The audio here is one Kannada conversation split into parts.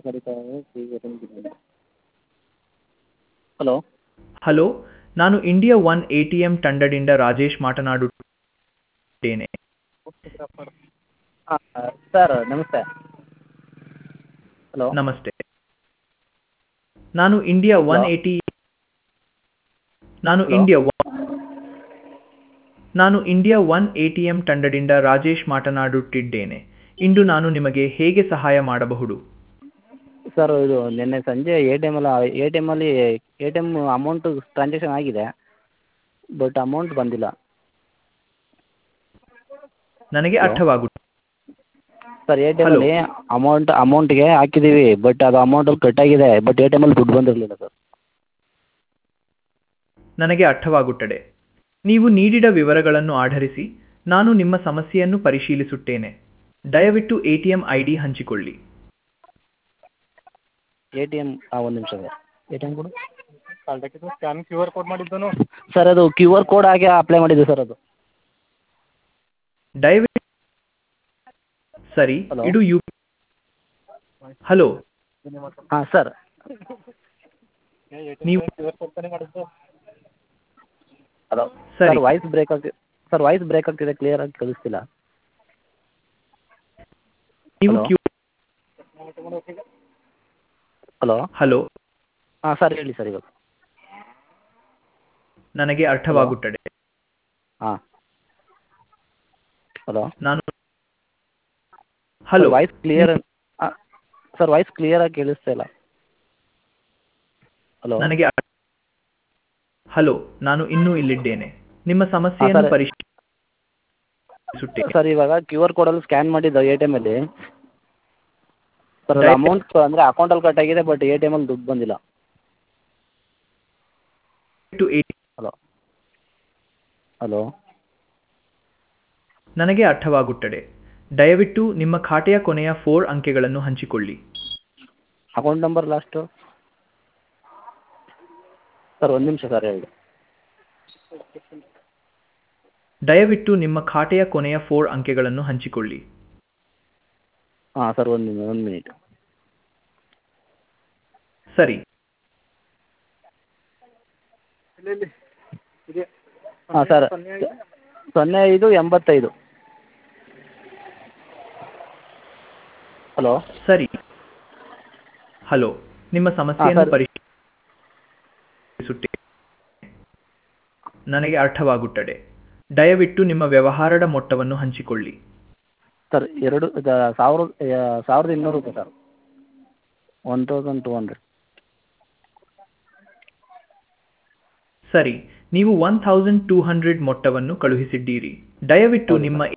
ಹಲೋ ಹಲೋ ನಾನು India one A T M ತಂಡದಿಂದ ರಾಜೇಶ್ ಮಾತನಾಡುತ್ತೇನೆ ಹಾಂ ಸರ್ ನಮಸ್ತೆ ಹಲೋ ನಮಸ್ತೆ ನಾನು ಇಂಡಿಯಾ ಒನ್ Hello. ಏಟಿ ನಾನು Hello. ಇಂಡಿಯಾ ಒನ್ ನಾನು India one A T M ತಂಡದಿಂದ ರಾಜೇಶ್ ಮಾತನಾಡುತ್ತಿದ್ದೇನೆ ಇಂದು ನಾನು ನಿಮಗೆ ಹೇಗೆ ಸಹಾಯ ಮಾಡಬಹುದು ಸರ್ ಇದು ನಿನ್ನೆ ಸಂಜೆ ಎ ಟಿ ಎಮಲ್ಲಿ ಎ ಟಿ ಎಮ್ಮಲ್ಲಿ A T M amount transaction ಆಗಿದೆ ಬಟ್ ಅಮೌಂಟ್ ಬಂದಿಲ್ಲ ನನಗೆ Hello. ಅರ್ಥವಾಗುತ್ತದೆ ಸರ್ ಎ ಟಿ ಎಮಲ್ಲಿ ಅಮೌಂಟ್ ಅಮೌಂಟ್ಗೆ ಹಾಕಿದ್ದೀವಿ ಬಟ್ ಅದು ಅಮೌಂಟಲ್ಲಿ ಕಟ್ಟಾಗಿದೆ ಬಟ್ ಎ ಟಿ ಎಮಲ್ಲಿ ದುಡ್ಡು ಬಂದಿರಲಿಲ್ಲ ಸರ್ ನನಗೆ ಅರ್ಥವಾಗುತ್ತದೆ ನೀವು ನೀಡಿದ ವಿವರಗಳನ್ನು ಆಧರಿಸಿ ನಾನು ನಿಮ್ಮ ಸಮಸ್ಯೆಯನ್ನು ಪರಿಶೀಲಿಸುತ್ತೇನೆ ದಯವಿಟ್ಟು A T M I D ಹಂಚಿಕೊಳ್ಳಿ ಎ ಟಿ ಎಮ್ ಒಂದು ನಿಮಿಷ ಸರ್ ಎ ಟಿ ಎಮ್ ಕೊಡು ಸ್ಕ್ಯಾನ್ ಕ್ಯೂ ಆರ್ ಕೋಡ್ ಮಾಡಿದ್ದನು ಸರ್ ಅದು ಕ್ಯೂ ಆರ್ ಕೋಡ್ ಹಾಕಿ ಅಪ್ಲೈ ಮಾಡಿದ್ದು ಸರ್ ಅದು ದಯವಿಟ್ಟು ಸರಿ Hello. ಇದು ಯು ಹಲೋ ಹಾಂ ಸರ್ ನೀವು- ಕ್ಯೂ ಆರ್ ಕೋಡ್ ತಾನೇ ಮಾಡಿದ್ದು ಹಲೋ ಸರಿ. ಸರ್ ವಾಯ್ಸ್ ಬ್ರೇಕ್ ಆಗ್ತಿದೆ ಸರ್ ವಾಯ್ಸ್ ಬ್ರೇಕ್ ಆಗ್ತಿದೆ ಕ್ಲಿಯರಾಗಿ ಕೇಳಿಸ್ತಿಲ್ಲ ನೀವು Hello. ಕ್ಯೂ ಹಲೋ ಹಲೋ ಹಾಂ ಸರ್ ಹೇಳಿ ಸರ್ ಇವಾಗ ನನಗೆ ಅರ್ಥವಾಗುತ್ತದೆ ಹಾಂ ಹಲೋ ನಾನು hello voice clear sir voice ಕ್ಲಿಯರಾಗಿ ಕೇಳಿಸ್ತಾ ಇಲ್ಲ ಹಲೋ ನನಗೆ ಅರ್- ಹಲೋ ನಾನು ಇನ್ನೂ ಇಲ್ಲಿದ್ದೇನೆ ನಿಮ್ಮ ಸಮಸ್ಯೆಯನ್ನು ಸರ್. ಪರಿಶೀಲಿಸುತ್ತೇನೆ ಸರ್ ಇವಾಗ ಕ್ಯೂ ಆರ್ ಕೋಡಲ್ಲಿ ಸ್ಕ್ಯಾನ್ ಮಾಡಿದ್ದು ಎ ಟಿ ಎಮಲ್ಲಿ ಸರ್ ಅದು ದಯವಿಟ್ಟು- ಅಮೌಂಟ್ ಅಂದರೆ ಅಕೌಂಟಲ್ಲಿ ಕಟ್ ಆಗಿದೆ ಬಟ್ ಎ ಟಿ ಎಮಲ್ಲಿ ದುಡ್ಡು ಬಂದಿಲ್ಲ ದಯವಿಟ್ಟು ಎ- ಹಲೋ ಹಲೋ ನನಗೆ ಅರ್ಥವಾಗುತ್ತದೆ ದಯವಿಟ್ಟು ನಿಮ್ಮ ಖಾತೆಯ ಕೊನೆಯ ಫೋರ್ ಅಂಕೆಗಳನ್ನು ಹಂಚಿಕೊಳ್ಳಿ ಅಕೌಂಟ್ ನಂಬರ್ ಲಾಸ್ಟು ಸರ್ ಒಂದು ನಿಮಿಷ ಸರ್ ಹೇಳಿ ದಯವಿಟ್ಟು ನಿಮ್ಮ ಖಾತೆಯ ಕೊನೆಯ ಫೋರ್ ಅಂಕೆಗಳನ್ನು ಹಂಚಿಕೊಳ್ಳಿ ಹಾಂ ಸರ್ ಒಂದು ಒಂದು ಮಿನಿಟ್ ಸರಿ ಹಾಂ ಸರ್ ಸೊನ್ನೆ ಐದು ಎಂಬತ್ತೈದು ಹಲೋ ಸರಿ ಹಲೋ ನಿಮ್ಮ ಸಮಸ್ಯೆಯನ್ನು ಸರ್. ಪರಿಶೀಲಿಸುತ್ತೇನೆ ನನಗೆ ಅರ್ಥವಾಗುತ್ತದೆ ದಯವಿಟ್ಟು ನಿಮ್ಮ ವ್ಯವಹಾರದ ಮೊತ್ತವನ್ನು ಹಂಚಿಕೊಳ್ಳಿ ಸರ್ ಎರಡು ದ- ಸಾವಿರ ಆ, ಸಾವಿರದ ಇನ್ನೂರು ರೂಪಾಯಿ sir one thousand two hundred ಸರಿ ನೀವು ಒನ್ ಥೌಸಂಡ್ ಟೂ ಹಂಡ್ರೆಡ್ ಮೊತ್ತವನ್ನು ಕಳುಹಿಸಿದ್ದೀರಿ ದಯವಿಟ್ಟು ಹೌದು ನಿಮ್ಮ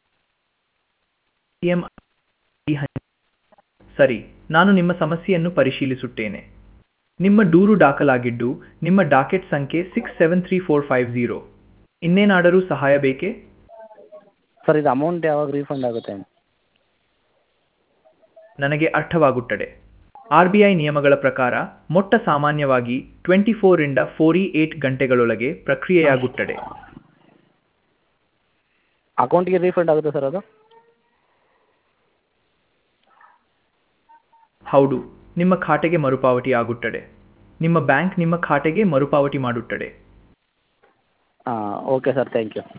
ATM ID ಹಂಚಿ- ಸರಿ ನಾನು ನಿಮ್ಮ ಸಮಸ್ಯೆಯನ್ನು ಪರಿಶೀಲಿಸುತ್ತೇನೆ ನಿಮ್ಮ ದೂರು ದಾಖಲಾಗಿದ್ದು ನಿಮ್ಮ ಡಾಕೆಟ್ ಸಂಖ್ಯೆ six seven three four five zero ಇನ್ನೇನಾದರೂ ಸಹಾಯ ಬೇಕೇ ಸರ್ ಇದು ಅಮೌಂಟ್ ಯಾವಾಗ ರೀಫಂಡ್ ಆಗುತ್ತೆ ನನಗೆ ಅರ್ಥವಾಗುತ್ತದೆ ಆರ್ ಬಿ ಐ ನಿಯಮಗಳ ಪ್ರಕಾರ ಮೊಟ್ಟ ಸಾಮಾನ್ಯವಾಗಿ ಟ್ವೆಂಟಿ ಫೋರಿಂದ ಫೋರ್ಟಿ ಏಟ್ ಗಂಟೆಗಳೊಳಗೆ ಪ್ರಕ್ರಿಯೆಯಾಗುತ್ತದೆ ಅಕೌಂಟಿಗೆ ರೀಫಂಡ್ ಆಗುತ್ತೆ ಸರ್ ಅದು ಹೌದು ನಿಮ್ಮ ಖಾತೆಗೆ ಮರುಪಾವತಿ ಆಗುತ್ತದೆ ನಿಮ್ಮ ಬ್ಯಾಂಕ್ ನಿಮ್ಮ ಖಾತೆಗೆ ಮರುಪಾವತಿ ಮಾಡುತ್ತದೆ ಹಾಂ ಓಕೆ ಸರ್ ಥ್ಯಾಂಕ್ ಯು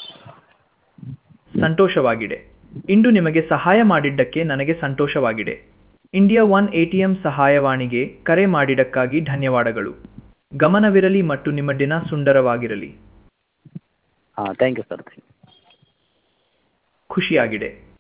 ಸಂತೋಷವಾಗಿದೆ ಇಂದು ನಿಮಗೆ ಸಹಾಯ ಮಾಡಿದ್ದಕ್ಕೆ ನನಗೆ ಸಂತೋಷವಾಗಿದೆ ಇಂಡಿಯಾ ಒನ್ ಎಟಿಎಂ ಸಹಾಯವಾಣಿಗೆ ಕರೆ ಮಾಡಿದ್ದಕ್ಕಾಗಿ ಧನ್ಯವಾದಗಳು ಗಮನವಿರಲಿ ಮತ್ತು ನಿಮ್ಮ ದಿನ ಸುಂದರವಾಗಿರಲಿ ಹಾಂ thank you sir thank you ಖುಷಿಯಾಗಿದೆ